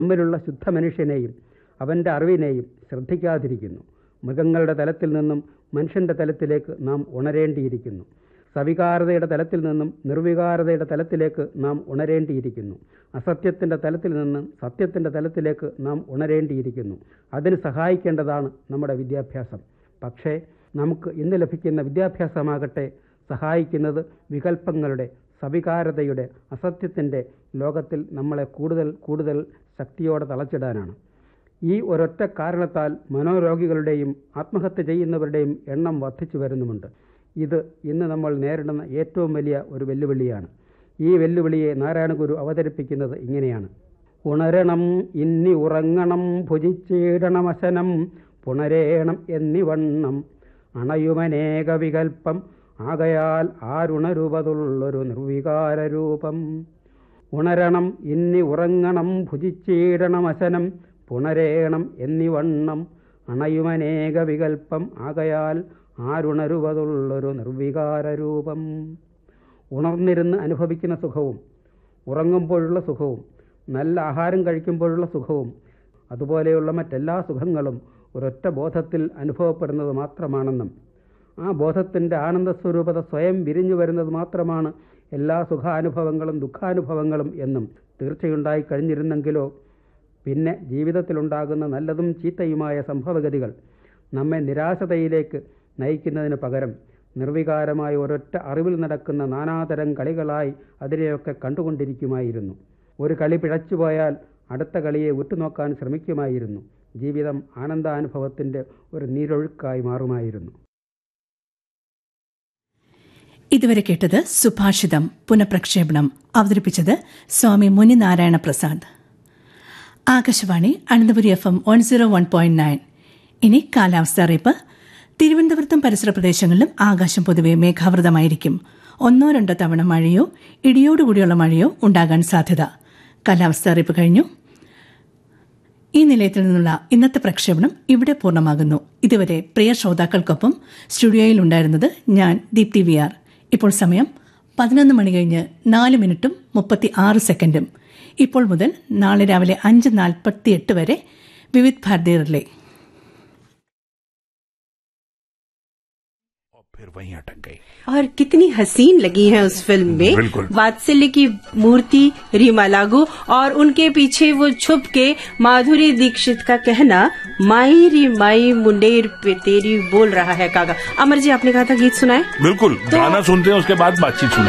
നമ്മിലുള്ള ശുദ്ധ മനുഷ്യനെയും അവൻ്റെ അറിവിനെയും ശ്രദ്ധിക്കാതിരിക്കുന്നു മൃഗങ്ങളുടെ തലത്തിൽ നിന്നും മനുഷ്യൻ്റെ തലത്തിലേക്ക് നാം ഉണരേണ്ടിയിരിക്കുന്നു സവികാരതയുടെ തലത്തിൽ നിന്നും നിർവികാരതയുടെ തലത്തിലേക്ക് നാം ഉണരേണ്ടിയിരിക്കുന്നു അസത്യത്തിൻ്റെ തലത്തിൽ നിന്നും സത്യത്തിൻ്റെ തലത്തിലേക്ക് നാം ഉണരേണ്ടിയിരിക്കുന്നു അതിന് സഹായിക്കേണ്ടതാണ് നമ്മുടെ വിദ്യാഭ്യാസം പക്ഷേ നമുക്ക് ഇന്ന് ലഭിക്കുന്ന വിദ്യാഭ്യാസമാകട്ടെ സഹായിക്കുന്നത് വികല്പങ്ങളുടെ സവികാരതയുടെ അസത്യത്തിൻ്റെ ലോകത്തിൽ നമ്മളെ കൂടുതൽ കൂടുതൽ ശക്തിയോടെ തളച്ചിടാനാണ് ഈ ഒരൊറ്റ കാരണത്താൽ മനോരോഗികളുടെയും ആത്മഹത്യ ചെയ്യുന്നവരുടെയും എണ്ണം വർദ്ധിച്ചു വരുന്നുമുണ്ട് ഇത് ഇന്ന് നമ്മൾ നേരിടുന്ന ഏറ്റവും വലിയ ഒരു വെല്ലുവിളിയാണ് ഈ വെല്ലുവിളിയെ നാരായണഗുരു അവതരിപ്പിക്കുന്നത് ഇങ്ങനെയാണ് ഉണരണം ഇന്നി ഉറങ്ങണം ഭുജിച്ചിടണമശനം പുണരേണം എന്നിവണ്ണം അണയുമനേക വികൽപ്പം ആകയാൽ ആരുണരൂപതുള്ളൊരു നിർവികാര രൂപം ഉണരണം ഇന്നി ഉറങ്ങണം ഭുജിച്ചിടണമശനം പുണരേണം എന്നിവണ്ണം അണയുമനേക വികൽപ്പം ആകയാൽ ആരുണരുവതുള്ളൊരു നിർവികാര രൂപം ഉണർന്നിരുന്ന് അനുഭവിക്കുന്ന സുഖവും ഉറങ്ങുമ്പോഴുള്ള സുഖവും നല്ല ആഹാരം കഴിക്കുമ്പോഴുള്ള സുഖവും അതുപോലെയുള്ള മറ്റെല്ലാ സുഖങ്ങളും ഒരൊറ്റ ബോധത്തിൽ അനുഭവപ്പെടുന്നത് മാത്രമാണെന്നും ആ ബോധത്തിൻ്റെ ആനന്ദസ്വരൂപത സ്വയം വിരിഞ്ഞു വരുന്നത് മാത്രമാണ് എല്ലാ സുഖാനുഭവങ്ങളും ദുഃഖാനുഭവങ്ങളും എന്നും തീർച്ചയുണ്ടായി കഴിഞ്ഞിരുന്നെങ്കിലോ പിന്നെ ജീവിതത്തിലുണ്ടാകുന്ന നല്ലതും ചീത്തയുമായ സംഭവഗതികൾ നമ്മെ നിരാശതയിലേക്ക് നയിക്കുന്നതിന് പകരം നിർവികാരമായ ഒരൊറ്റ അറിവിൽ നടക്കുന്ന നാനാതരം കളികളായി അതിനെയൊക്കെ കണ്ടുകൊണ്ടിരിക്കുമായിരുന്നു ഒരു കളി പിഴച്ചുപോയാൽ അടുത്ത കളിയെ ഉറ്റുനോക്കാൻ ശ്രമിക്കുമായിരുന്നു ജീവിതം ആനന്ദാനുഭവത്തിൻ്റെ ഒരു നീരൊഴുക്കായി മാറുമായിരുന്നു ഇതുവരെ കേട്ടത് സുഭാഷിതം പുനഃപ്രക്ഷേപണം അവതരിപ്പിച്ചത് Swami Muninarayana Prasad Akashvani Ananthapuri F M one zero one point nine ഇനി കാലാവസ്ഥ അറിയിപ്പ് തിരുവനന്തപുരത്തും പരിസര പ്രദേശങ്ങളിലും ആകാശം പൊതുവെ മേഘാവൃതമായിരിക്കും ഒന്നോ രണ്ടോ തവണ മഴയോ ഇടിയോടുകൂടിയുള്ള മഴയോ ഉണ്ടാകാൻ സാധ്യത കാലാവസ്ഥ അറിയിപ്പ് കഴിഞ്ഞു ഈ നിലയത്തിൽ നിന്നുള്ള ഇന്നത്തെ പ്രക്ഷേപണം ഇവിടെ പൂർണ്ണമാകുന്നു ഇതുവരെ പ്രിയ ശ്രോതാക്കൾക്കൊപ്പം സ്റ്റുഡിയോയിൽ ഉണ്ടായിരുന്നത് ഞാൻ ദീപ്തി വി ആർ ഇപ്പോൾ സമയം പതിനൊന്ന് മണി കഴിഞ്ഞ് നാല് മിനിറ്റും മുപ്പത്തി ആറ് സെക്കൻഡും ഇപ്പോൾ മുതൽ നാളെ രാവിലെ അഞ്ച് നാൽപ്പത്തിയെട്ട് വരെ വിവിധ് ഭാരതി റിലേ फिर वहीं अटक गई और कितनी हसीन लगी है उस फिल्म में बिल्कुल। वात्सल्य की मूर्ति रीमा लागू और उनके पीछे वो छुप के माधुरी दीक्षित का कहना माई री माई मुंडेर पे तेरी बोल रहा है कागा अमर जी आपने कहा था गीत सुनाए बिल्कुल तो- गाना सुनते हैं उसके बाद बातचीत सुने